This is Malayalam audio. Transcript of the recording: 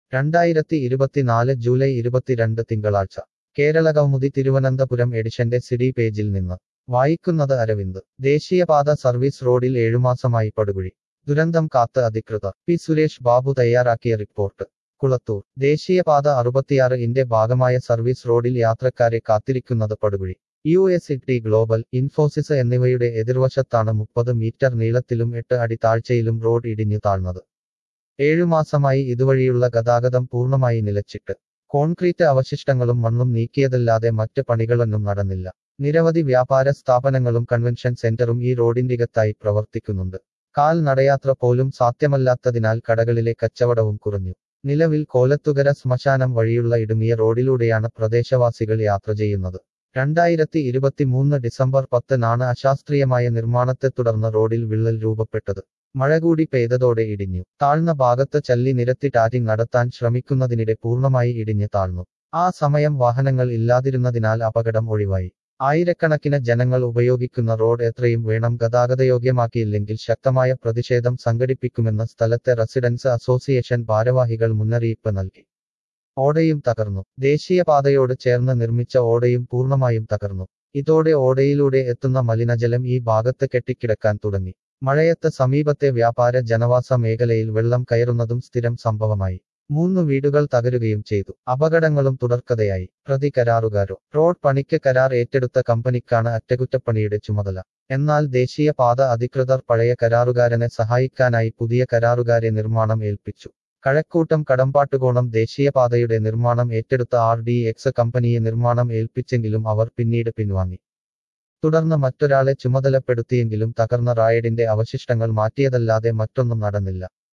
രണ്ടായിരത്തി ഇരുപത്തിനാല് ജൂലൈ ഇരുപത്തിരണ്ട് തിങ്കളാഴ്ച കേരള കൗമുദി തിരുവനന്തപുരം എഡിഷന്റെ സിഡി പേജിൽ നിന്ന് വായിക്കുന്നത് അരവിന്ദ് ദേശീയപാത സർവീസ് റോഡിൽ ഏഴുമാസമായി പടുകുഴി ദുരന്തം കാത്ത് അധികൃതർ പി സുരേഷ് ബാബു തയ്യാറാക്കിയ റിപ്പോർട്ട് കുളത്തൂർ ദേശീയപാത അറുപത്തിയാറ് ഇന്റെ ഭാഗമായ സർവീസ് റോഡിൽ യാത്രക്കാരെ കാത്തിരിക്കുന്നത് പടുകുഴി U S T Global Infosys എന്നിവയുടെ എതിർവശത്താണ് മുപ്പത് മീറ്റർ നീളത്തിലും എട്ട് അടി താഴ്ചയിലും റോഡ് ഇടിഞ്ഞു താഴ്ന്നത് ഏഴുമാസമായി ഇതുവഴിയുള്ള ഗതാഗതം പൂർണ്ണമായി നിലച്ചിട്ട് കോൺക്രീറ്റ് അവശിഷ്ടങ്ങളും മണ്ണും നീക്കിയതല്ലാതെ മറ്റ് പണികളൊന്നും നടന്നില്ല നിരവധി വ്യാപാര സ്ഥാപനങ്ങളും കൺവെൻഷൻ സെന്ററും ഈ റോഡിന്റികത്തായി പ്രവർത്തിക്കുന്നുണ്ട് കാൽ നടയാത്ര പോലും സാധ്യമല്ലാത്തതിനാൽ കടകളിലെ കച്ചവടവും കുറഞ്ഞു നിലവിൽ കോലത്തുകര ശ്മശാനം വഴിയുള്ള ഇടുങ്ങിയ റോഡിലൂടെയാണ് പ്രദേശവാസികൾ യാത്ര ചെയ്യുന്നത് രണ്ടായിരത്തി ഇരുപത്തിമൂന്ന് ഡിസംബർ പത്തിനാണ് അശാസ്ത്രീയമായ നിർമ്മാണത്തെ തുടർന്ന് റോഡിൽ വിള്ളൽ രൂപപ്പെട്ടത് മഴ കൂടി പെയ്തതോടെ ഇടിഞ്ഞു താഴ്ന്ന ഭാഗത്ത് ചല്ലി നിരത്തി ടാറ്റിംഗ് നടത്താൻ ശ്രമിക്കുന്നതിനിടെ പൂർണ്ണമായി ഇടിഞ്ഞ് താഴ്ന്നു ആ സമയം വാഹനങ്ങൾ ഇല്ലാതിരുന്നതിനാൽ അപകടം ഒഴിവായി ആയിരക്കണക്കിന് ജനങ്ങൾ ഉപയോഗിക്കുന്ന റോഡ് എത്രയും വേണം ഗതാഗതയോഗ്യമാക്കിയില്ലെങ്കിൽ ശക്തമായ പ്രതിഷേധം സംഘടിപ്പിക്കുമെന്ന് സ്ഥലത്തെ റെസിഡൻസ് അസോസിയേഷൻ ഭാരവാഹികൾ മുന്നറിയിപ്പ് നൽകി ഓടയും തകർന്നു ദേശീയപാതയോട് ചേർന്ന് നിർമ്മിച്ച ഓടയും പൂർണ്ണമായും തകർന്നു ഇതോടെ ഓടയിലൂടെ എത്തുന്ന മലിനജലം ഈ ഭാഗത്ത് കെട്ടിക്കിടക്കാൻ തുടങ്ങി മഴയത്ത് സമീപത്തെ വ്യാപാര ജനവാസ മേഖലയിൽ വെള്ളം കയറുന്നതും സ്ഥിരം സംഭവമായി മൂന്ന് വീടുകൾ തകരുകയും ചെയ്തു അപകടങ്ങളും തുടർക്കഥയായി പ്രതി കരാറുകാരോ റോഡ് പണിക്ക് കരാർ ഏറ്റെടുത്ത കമ്പനിക്കാണ് അറ്റകുറ്റപ്പണിയുടെ ചുമതല എന്നാൽ ദേശീയപാത അധികൃതർ പഴയ കരാറുകാരനെ സഹായിക്കാനായി പുതിയ കരാറുകാരെ നിർമ്മാണം ഏൽപ്പിച്ചു കഴക്കൂട്ടം കടമ്പാട്ടുകോണം ദേശീയപാതയുടെ നിർമ്മാണം ഏറ്റെടുത്ത ആർ ഡി എക്സ് കമ്പനിയെ നിർമ്മാണം ഏൽപ്പിച്ചെങ്കിലും അവർ പിന്നീട് പിൻവാങ്ങി തുടർന്ന് മറ്റൊരാളെ ചുമതലപ്പെടുത്തിയെങ്കിലും തകർന്ന റായഡിന്റെ അവശിഷ്ടങ്ങൾ മാറ്റിയതല്ലാതെ മറ്റൊന്നും നടന്നില്ല